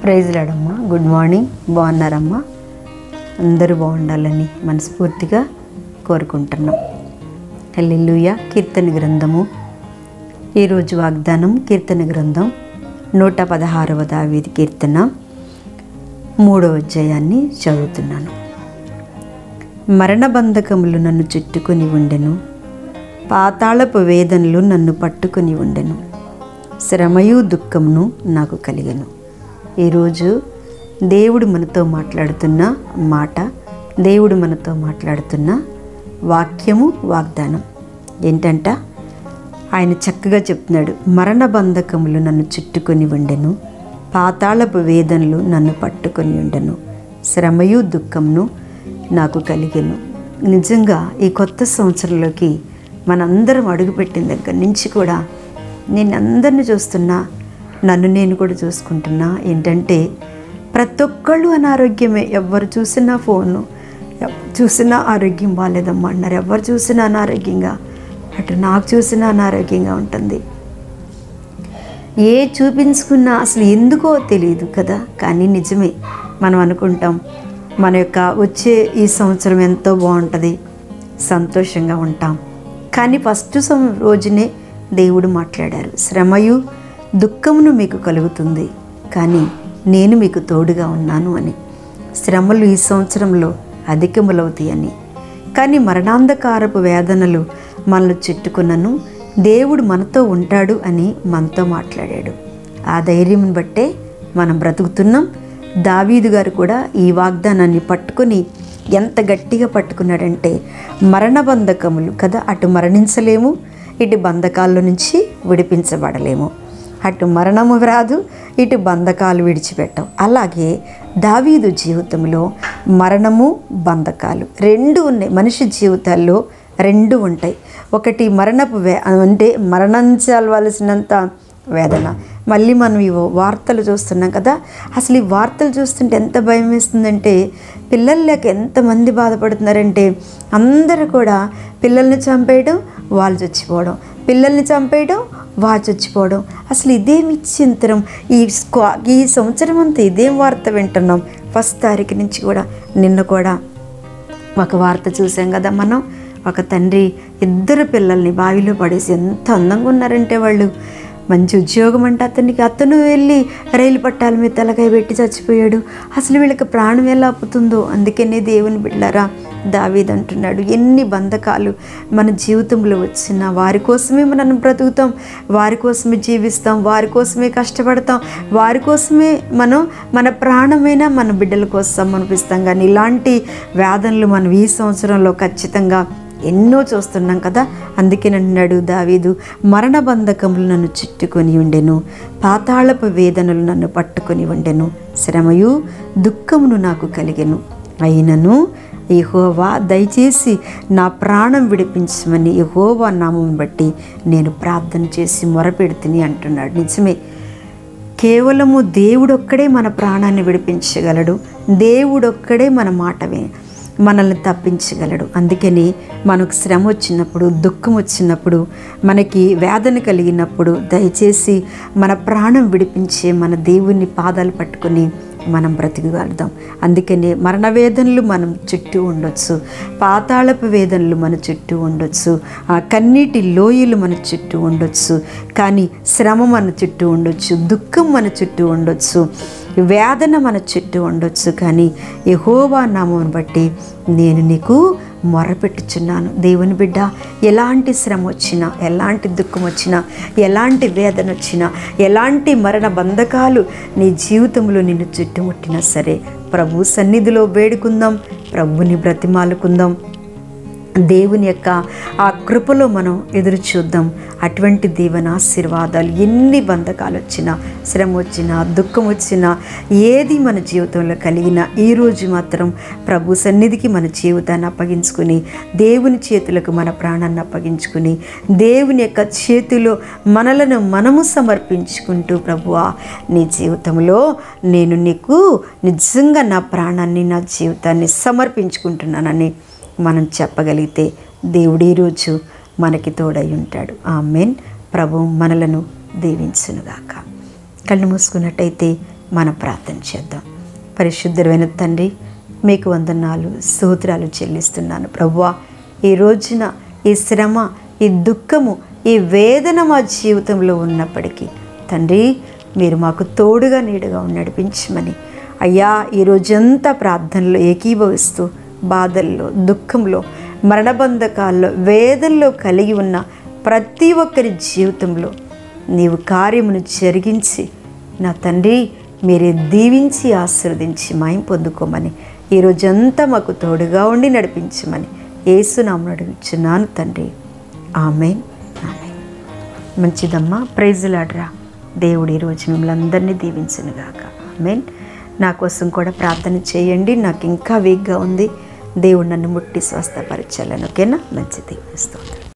praise లాడమ్మా good morning బాగున్నారమ్మా అందరూ బాగుండాలని మనస్ఫూర్తిగా కోరుకుంటున్నాం హల్లెలూయ కీర్తన గ్రంథము ఈరోజు వాగ్దానం కీర్తన గ్రంథం నూట పదహారవ దావీది కీర్తన మూడవ అధ్యాయాన్ని చదువుతున్నాను మరణబంధకములు నన్ను చుట్టుకొని ఉండెను పాతాళపు వేదనలు నన్ను పట్టుకొని ఉండెను శ్రమయు దుఃఖమును నాకు కలిగెను ఈరోజు దేవుడు మనతో మాట్లాడుతున్న మాట దేవుడు మనతో మాట్లాడుతున్న వాక్యము వాగ్దానం ఏంటంట ఆయన చక్కగా చెప్తున్నాడు మరణ బంధకములు నన్ను చుట్టుకొని ఉండెను పాతాళపు వేదనలు నన్ను పట్టుకొని ఉండెను శ్రమయు దుఃఖమును నాకు కలిగెను నిజంగా ఈ కొత్త సంవత్సరంలోకి మనందరం అడుగుపెట్టిన దగ్గర నుంచి కూడా నేను అందరిని చూస్తున్నా నన్ను నేను కూడా చూసుకుంటున్నా ఏంటంటే ప్రతి ఒక్కళ్ళు అనారోగ్యమే ఎవరు చూసినా ఫోను ఎవ్- చూసినా ఆరోగ్యం బాగాలేదమ్మా అన్నారు ఎవరు చూసినా అనారోగ్యంగా అటు నాకు చూసినా అనారోగ్యంగా ఉంటుంది ఏ చూపించుకున్నా అసలు ఎందుకో తెలియదు కదా కానీ నిజమే మనం అనుకుంటాం మన యొక్క వచ్చే ఈ సంవత్సరం ఎంతో బాగుంటుంది సంతోషంగా ఉంటాం కానీ ఫస్ట్ సం రోజునే దేవుడు మాట్లాడారు శ్రమయు దుఃఖమును మీకు కలుగుతుంది కానీ నేను మీకు తోడుగా ఉన్నాను అని శ్రమలు ఈ సంవత్సరంలో అధికములవుతాయని కానీ మరణాంధకారపు వేదనలు మనల్ని చుట్టుకున్నను దేవుడు మనతో ఉంటాడు అని మనతో మాట్లాడాడు ఆ ధైర్యం బట్టే మనం బ్రతుకుతున్నాం దావీదు గారు కూడా ఈ వాగ్దానాన్ని పట్టుకొని ఎంత గట్టిగా పట్టుకున్నాడంటే మరణ బంధకములు కదా అటు మరణించలేము ఇటు బంధకాల నుంచి విడిపించబడలేము అటు మరణము రాదు ఇటు బంధకాలు విడిచిపెట్టం అలాగే దావీదు జీవితంలో మరణము బంధకాలు రెండు ఉన్నాయి మనిషి జీవితాల్లో రెండు ఉంటాయి ఒకటి మరణపు వే అంటే మరణించవలసినంత వేదన మళ్ళీ మనం ఇవో వార్తలు చూస్తున్నాం కదా అసలు ఈ వార్తలు చూస్తుంటే ఎంత భయం వేస్తుందంటే పిల్లలు లేక ఎంతమంది బాధపడుతున్నారంటే అందరూ కూడా పిల్లల్ని చంపేయడం వాళ్ళు చచ్చిపోవడం పిల్లల్ని చంపేయడం వాళ్ళు చచ్చిపోవడం అసలు ఇదేమి చింతనం ఈ స్క్వా ఈ సంవత్సరం అంతా ఇదేం వార్త వింటున్నాం ఫస్ట్ తారీఖు నుంచి కూడా నిన్న కూడా ఒక వార్త చూసాం కదా మనం ఒక తండ్రి ఇద్దరు పిల్లల్ని బావిలో పడేసి ఎంత అందంగా ఉన్నారంటే వాళ్ళు మంచి ఉద్యోగం అంటే అతనికి అతను వెళ్ళి రైలు పట్టాల మీద తలకాయ పెట్టి చచ్చిపోయాడు అసలు వీళ్ళకి ప్రాణం ఎలా ఆపుతుందో అందుకనే దేవుని బిడ్డారా దావీద్ అంటున్నాడు ఎన్ని బంధకాలు మన జీవితంలో వచ్చినా వారి కోసమే మనం బ్రతుకుతాం వారి కోసమే జీవిస్తాం వారి కోసమే కష్టపడతాం వారి కోసమే మనం మన ప్రాణమైనా మన బిడ్డల కోసం సమర్పిస్తాం కానీ ఇలాంటి వేదనలు మనం ఈ సంవత్సరంలో ఖచ్చితంగా ఎన్నో చూస్తున్నాం కదా అందుకే అన్నాడు దావీదు మరణ బంధకములు నన్ను చుట్టుకొని ఉండెను పాతాళపు వేదనలు నన్ను పట్టుకొని ఉండెను శ్రమయు దుఃఖమును నాకు కలిగెను అయినను యహోవా దయచేసి నా ప్రాణం విడిపించమని యహోవా నామం బట్టి నేను ప్రార్థన చేసి మొరపెడుతుని అంటున్నాడు నిజమే కేవలము దేవుడొక్కడే మన ప్రాణాన్ని విడిపించగలడు దేవుడొక్కడే మన మాట వి- మనల్ని తప్పించగలడు అందుకని మనకు శ్రమ వచ్చినప్పుడు దుఃఖం వచ్చినప్పుడు మనకి వేదన కలిగినప్పుడు దయచేసి మన ప్రాణం విడిపించే మన దేవుని పాదాలు పట్టుకొని మనం బ్రతికగలుగుతాం అందుకనే మరణ వేదనలు మనం చుట్టూ ఉండొచ్చు పాతాళపు వేదనలు మన చుట్టూ ఉండొచ్చు ఆ కన్నీటి లోయలు మన చుట్టూ ఉండొచ్చు కానీ శ్రమ మన చుట్టూ ఉండొచ్చు దుఃఖం మన చుట్టూ ఉండొచ్చు వేదన మన చుట్టూ ఉండొచ్చు కానీ యహోవా నామం బట్టి నేను నీకు మొరపెట్టుచున్నాను దేవుని బిడ్డ ఎలాంటి శ్రమ వచ్చినా ఎలాంటి దుఃఖం వచ్చినా ఎలాంటి వేదన వచ్చినా ఎలాంటి మరణ బంధకాలు నీ జీవితంలో నిన్ను చుట్టుముట్టినా సరే ప్రభు సన్నిధిలో వేడుకుందాం ప్రభుని బ్రతిమాలుకుందాం దేవుని యొక్క ఆ కృపలో మనం ఎదురు చూద్దాం అటువంటి దేవుని ఆశీర్వాదాలు ఎన్ని బంధకాలు వచ్చినా శ్రమ వచ్చినా దుఃఖం వచ్చినా ఏది మన జీవితంలో కలిగినా ఈరోజు మాత్రం ప్రభు సన్నిధికి మన జీవితాన్ని అప్పగించుకుని దేవుని చేతులకు మన ప్రాణాన్ని అప్పగించుకుని దేవుని యొక్క చేతిలో మనలను మనము సమర్పించుకుంటూ ప్రభువా నీ జీవితంలో నేను నీకు నిజంగా నా ప్రాణాన్ని నా జీవితాన్ని సమర్పించుకుంటున్నానని మనం చెప్పగలిగితే దేవుడు ఈరోజు మనకి తోడై ఉంటాడు ఆమెన్ ప్రభు మనలను దీవించునుగాక కళ్ళు మూసుకున్నట్టయితే మనం ప్రార్థన చేద్దాం పరిశుద్ధమైన తండ్రి మీకు వందనాలు స్తోత్రాలు చెల్లిస్తున్నాను ప్రభువా ఈ రోజున ఈ శ్రమ ఈ దుఃఖము ఈ వేదన మా జీవితంలో ఉన్నప్పటికీ తండ్రి మీరు మాకు తోడుగా నీడుగా నడిపించమని అయ్యా ఈ రోజంతా ప్రార్థనలో ఏకీభవిస్తూ బాధల్లో దుఃఖంలో మరణబంధకాల్లో వేదనలో కలిగి ఉన్న ప్రతి ఒక్కరి జీవితంలో నీవు కార్యమును జరిగించి నా తండ్రి మీరే దీవించి ఆశీర్వదించి మాయం పొందుకోమని ఈ రోజంతా మాకు తోడుగా ఉండి నడిపించమని ఏసునామను అడుగుచున్నాను తండ్రి ఆమెన్ ఆమెన్ మంచిదమ్మా ప్రైజులాడరా దేవుడు ఈరోజు మిమ్మల్ని అందరినీ దీవించనుగాక ఆమెన్ నా కోసం కూడా ప్రార్థన చేయండి నాకు ఇంకా వీక్గా ఉంది దేవుడు నన్ను ముట్టి స్వస్థపరచాలని ఓకేనా మంచిది స్తోత్రం